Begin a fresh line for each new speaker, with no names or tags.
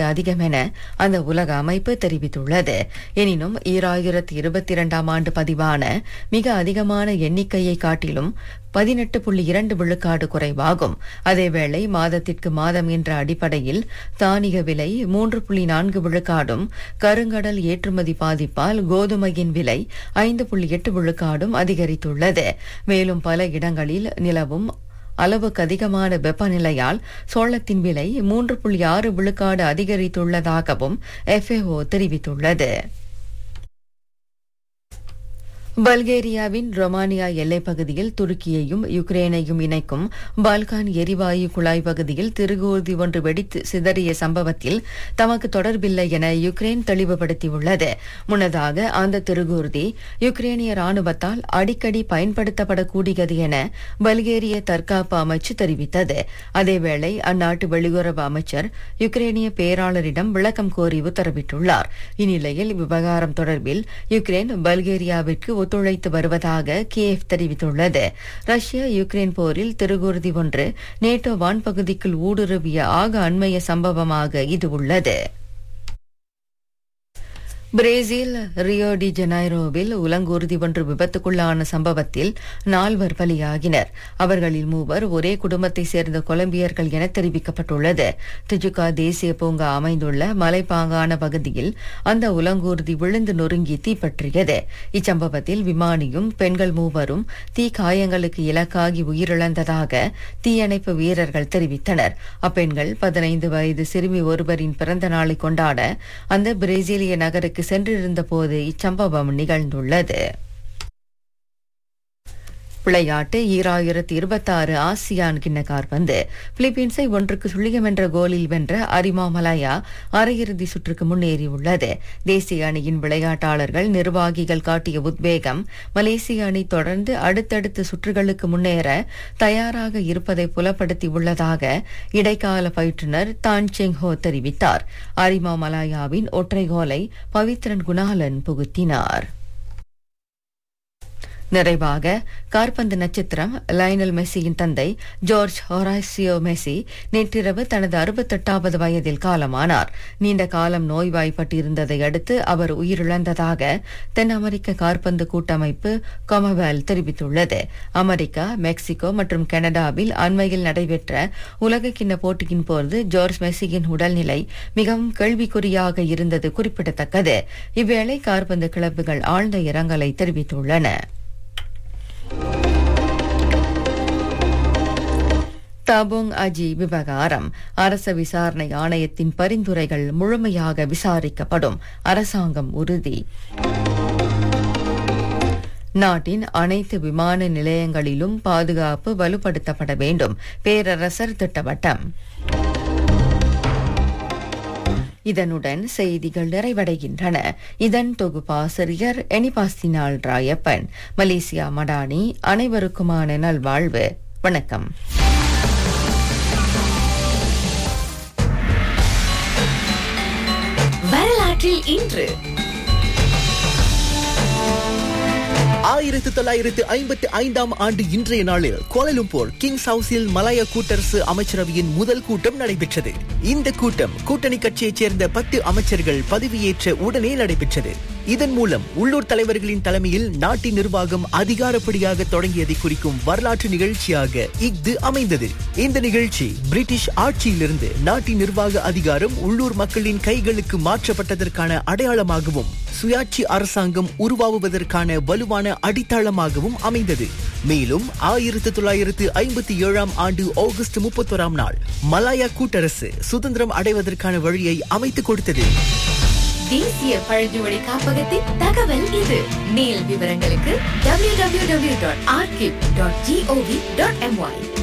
அதிகம் என அந்த உலக அமைப்பு தெரிவித்துள்ளது எனினும் ஈராயிரத்தி இருபத்தி இரண்டாம் ஆண்டு பதிவான மிக அதிகமான எண்ணிக்கையை காட்டிலும் பதினெட்டு புள்ளி இரண்டு விழுக்காடு குறைவாகும் அதேவேளை மாதத்திற்கு மாதம் என்ற அடிப்படையில் தானிய விலை மூன்று புள்ளி நான்கு விழுக்காடும் கருங்கடல் ஏற்றுமதி பாதிப்பால் கோதுமையின் விலை ஐந்து புள்ளி எட்டு விழுக்காடும் அதிகரித்துள்ளது மேலும் பல இடங்களில் நிலவும் அளவுக்கு அதிகமான வெப்பநிலையால் சோளத்தின் விலை மூன்று புள்ளி ஆறு விழுக்காடு அதிகரித்துள்ளதாகவும் எஃப்ஏஓ தெரிவித்துள்ளது பல்கேரியாவின் ரொமானியா எல்லைப் பகுதியில் துருக்கியையும் யுக்ரேனையும் இணைக்கும் பால்கான் எரிவாயு குழாய் பகுதியில் திருகூர்தி ஒன்று வெடித்து சிதறிய சம்பவத்தில் தமக்கு தொடர்பில்லை என யுக்ரைன் தெளிவுபடுத்தியுள்ளது முன்னதாக அந்த திருகூர்தி யுக்ரேனிய ராணுவத்தால் அடிக்கடி பயன்படுத்தப்படக்கூடியது என பல்கேரிய தற்காப்பு அமைச்சு தெரிவித்தது அதேவேளை அந்நாட்டு வெளியுறவு அமைச்சர் யுக்ரேனிய பேராளரிடம் விளக்கம் கோரி உத்தரவிட்டுள்ளார் இந்நிலையில் விவகாரம் தொடர்பில் யுக்ரைன் பல்கேரியாவிற்கு ஒத்துழைத்து வருவதாக கியேவ் தெரிவித்துள்ளது ரஷ்யா யுக்ரைன் போரில் திருகுருதி ஒன்று நேட்டோ வான்பகுதிக்குள் ஊடுருவிய ஆக அண்மைய சம்பவமாக இது உள்ளது பிரேசில் ரியோ டி ஜெனைரோவில் உலங்கூர்தி ஒன்று விபத்துக்குள்ளான சம்பவத்தில் நால்வர் பலியாகினர் அவர்களில் மூவர் ஒரே குடும்பத்தை சேர்ந்த கொலம்பியர்கள் என தெரிவிக்கப்பட்டுள்ளது திஜுகா தேசிய பூங்கா அமைந்துள்ள மலைப்பாங்கான பகுதியில் அந்த உலங்கூர்தி விழுந்து நொறுங்கி தீப்பற்றியது இச்சம்பவத்தில் விமானியும் பெண்கள் மூவரும் தீ காயங்களுக்கு இலக்காகி உயிரிழந்ததாக தீயணைப்பு வீரர்கள் தெரிவித்தனர் அப்பெண்கள் பதினைந்து வயது சிறுமி ஒருவரின் பிறந்த நாளை கொண்டாட அந்த பிரேசிலிய நகருக்கு சென்றிருந்த போது இச்சம்பவம் நிகழ்ந்துள்ளது விளையாட்டு ஈராயிரத்தி இருபத்தாறு ஆசியான் கிண்ண காற்பந்து பிலிப்பீன்ஸை ஒன்றுக்கு சுழியம் என்ற கோலில் வென்ற அரிமா மலாயா அரையிறுதி சுற்றுக்கு முன்னேறியுள்ளது தேசிய அணியின் விளையாட்டாளர்கள் நிர்வாகிகள் காட்டிய உத்வேகம் மலேசிய அணி தொடர்ந்து அடுத்தடுத்த சுற்றுகளுக்கு முன்னேற தயாராக இருப்பதை புலப்படுத்தியுள்ளதாக இடைக்கால பயிற்றுநர் தான் செங் ஹோ தெரிவித்தார் அரிமா மலாயாவின் ஒற்றை கோலை பவித்ரன் குணாலன் புகுத்தினார் நிறைவாக கார்பந்து நட்சத்திரம் லயனல் மெஸ்ஸியின் தந்தை ஜார்ஜ் ஹொராசியோ மெஸ்ஸி நேற்றிரவு தனது அறுபத்தெட்டாவது வயதில் காலமானார் நீண்ட காலம் நோய்வாய்ப்பட்டிருந்ததை அடுத்து அவர் உயிரிழந்ததாக தென் அமெரிக்க கார்பந்து கூட்டமைப்பு கொமவேல் தெரிவித்துள்ளது அமெரிக்கா மெக்சிகோ மற்றும் கனடாவில் அண்மையில் நடைபெற்ற உலகக்கிண்ண போட்டியின் போது ஜார்ஜ் மெஸ்ஸியின் உடல்நிலை மிகவும் கேள்விக்குறியாக இருந்தது குறிப்பிடத்தக்கது இவ்வேளை கார்பந்து கிளப்புகள் ஆழ்ந்த இரங்கலை தெரிவித்துள்ளன தபோங் அஜி விவகாரம் அரச விசாரணை ஆணையத்தின் பரிந்துரைகள் முழுமையாக விசாரிக்கப்படும் அரசாங்கம் உறுதி நாட்டின் அனைத்து விமான நிலையங்களிலும் பாதுகாப்பு வலுப்படுத்தப்பட வேண்டும் பேரரசர் திட்டவட்டம் இதனுடன் செய்திகள் நிறைவடைகின்றன இதன் தொகுப்பாசிரியர் எனிபாஸ்தினால் ராயப்பன் மலேசியா மடானி அனைவருக்குமான நல்வாழ்வு வணக்கம்
வரலாற்றில் இன்று
ஆயிரத்து தொள்ளாயிரத்து ஐம்பத்தி ஐந்தாம் ஆண்டு இன்றைய நாளில் கோலலும்பூர் கிங்ஸ் ஹவுஸில் மலாயா கூட்டரசு அமைச்சரவையின் முதல் கூட்டம் நடைபெற்றது இந்த கூட்டம் கூட்டணி கட்சியைச் சேர்ந்த பத்து அமைச்சர்கள் பதவியேற்ற உடனே நடைபெற்றது இதன் மூலம் உள்ளூர் தலைவர்களின் தலைமையில் நாட்டின் நிர்வாகம் அதிகாரப்படியாக தொடங்கியதை குறிக்கும் வரலாற்று நிகழ்ச்சியாக இஃது அமைந்தது இந்த நிகழ்ச்சி பிரிட்டிஷ் ஆட்சியிலிருந்து நாட்டின் நிர்வாக அதிகாரம் உள்ளூர் மக்களின் கைகளுக்கு மாற்றப்பட்டதற்கான அடையாளமாகவும் சுயாட்சி அரசாங்கம் உருவாகுவதற்கான வலுவான அடித்தளமாகவும் அமைந்தது மேலும் ஆயிரத்து தொள்ளாயிரத்து ஐம்பத்தி ஏழாம் ஆண்டு ஆகஸ்ட் முப்பத்தோராம் நாள் மலாயா கூட்டரசு சுதந்திரம் அடைவதற்கான வழியை அமைத்துக் கொடுத்தது
தேசிய பழங்குடி காப்பகத்தின் தகவல் இது மேல் விவரங்களுக்கு www.archive.gov.my